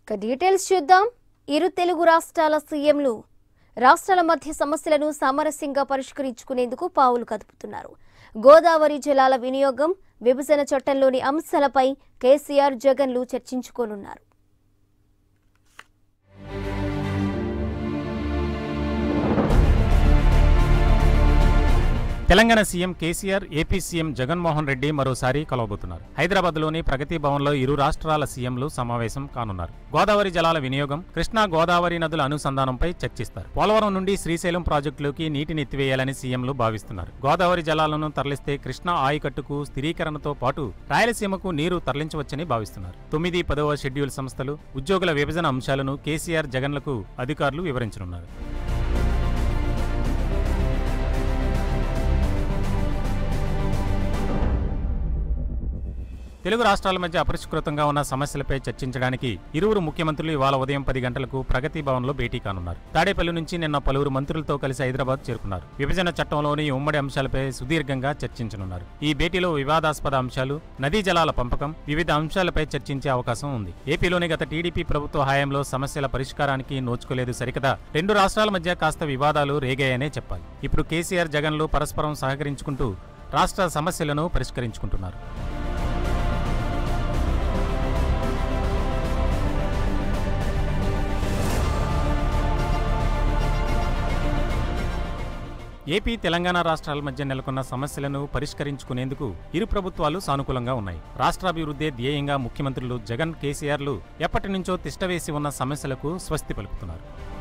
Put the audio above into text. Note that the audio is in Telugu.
ఇక డీటెయిల్స్ చూద్దాం ఇరు తెలుగు రాష్ట్రాల సీఎంలు రాష్ట్రాల మధ్య సమస్యలను సామరస్యంగా పరిష్కరించుకునేందుకు పావులు కదుపుతున్నారు గోదావరి జలాల వినియోగం విభజన చట్టంలోని అంశాలపై కేసీఆర్ జగన్లు చర్చించుకోనున్నారు Telangana CM KCR AP CM Jaganmohan Reddy మరోసారి కలవబోతున్నారు హైదరాబాద్లోని ప్రగతి భవన్లో ఇరు రాష్ట్రాల సీఎంలు సమావేశం కానున్నారు గోదావరి జలాల వినియోగం కృష్ణా గోదావరి నదుల అనుసంధానంపై చర్చిస్తారు పోలవరం నుండి శ్రీశైలం ప్రాజెక్టులోకి నీటిని ఎత్తివేయాలని సీఎంలు భావిస్తున్నారు గోదావరి జలాలను తరలిస్తే కృష్ణా ఆయకట్టుకు స్థిరీకరణతో పాటు రాయలసీమకు నీరు తరలించవచ్చని భావిస్తున్నారు తొమ్మిది పదవ షెడ్యూల్ సంస్థలు ఉద్యోగుల విభజన అంశాలను కేసీఆర్ జగన్లకు అధికారులు వివరించనున్నారు తెలుగు రాష్ట్రాల మధ్య అపరిష్కృతంగా ఉన్న సమస్యలపై చర్చించడానికి ఇరువురు ముఖ్యమంత్రులు ఇవాళ ఉదయం పది గంటలకు ప్రగతి భవన్లో భేటీ కానున్నారు తాడేపల్లి నుంచి నిన్న పలువురు మంత్రులతో కలిసి హైదరాబాద్ చేరుకున్నారు విభజన చట్టంలోని ఉమ్మడి అంశాలపై సుదీర్ఘంగా చర్చించనున్నారు ఈ భేటీలో వివాదాస్పద అంశాలు నదీ జలాల పంపకం వివిధ అంశాలపై చర్చించే అవకాశం ఉంది ఏపీలోని గత టీడీపీ ప్రభుత్వ హయాంలో సమస్యల పరిష్కారానికి నోచుకోలేదు సరికదా రెండు రాష్ట్రాల మధ్య కాస్త వివాదాలు రేగాయనే చెప్పాలి ఇప్పుడు కేసీఆర్ జగన్లు పరస్పరం సహకరించుకుంటూ రాష్ట్ర సమస్యలను పరిష్కరించుకుంటున్నారు ఏపీ తెలంగాణ రాష్ట్రాల మధ్య నెలకొన్న సమస్యలను పరిష్కరించుకునేందుకు ఇరు ప్రభుత్వాలు సానుకూలంగా ఉన్నాయి రాష్ట్రాభివృద్ధే ధ్యేయంగా ముఖ్యమంత్రులు జగన్ కేసీఆర్లు ఎప్పటి నుంచో తిష్టవేసి ఉన్న సమస్యలకు స్వస్తి పలుకుతున్నారు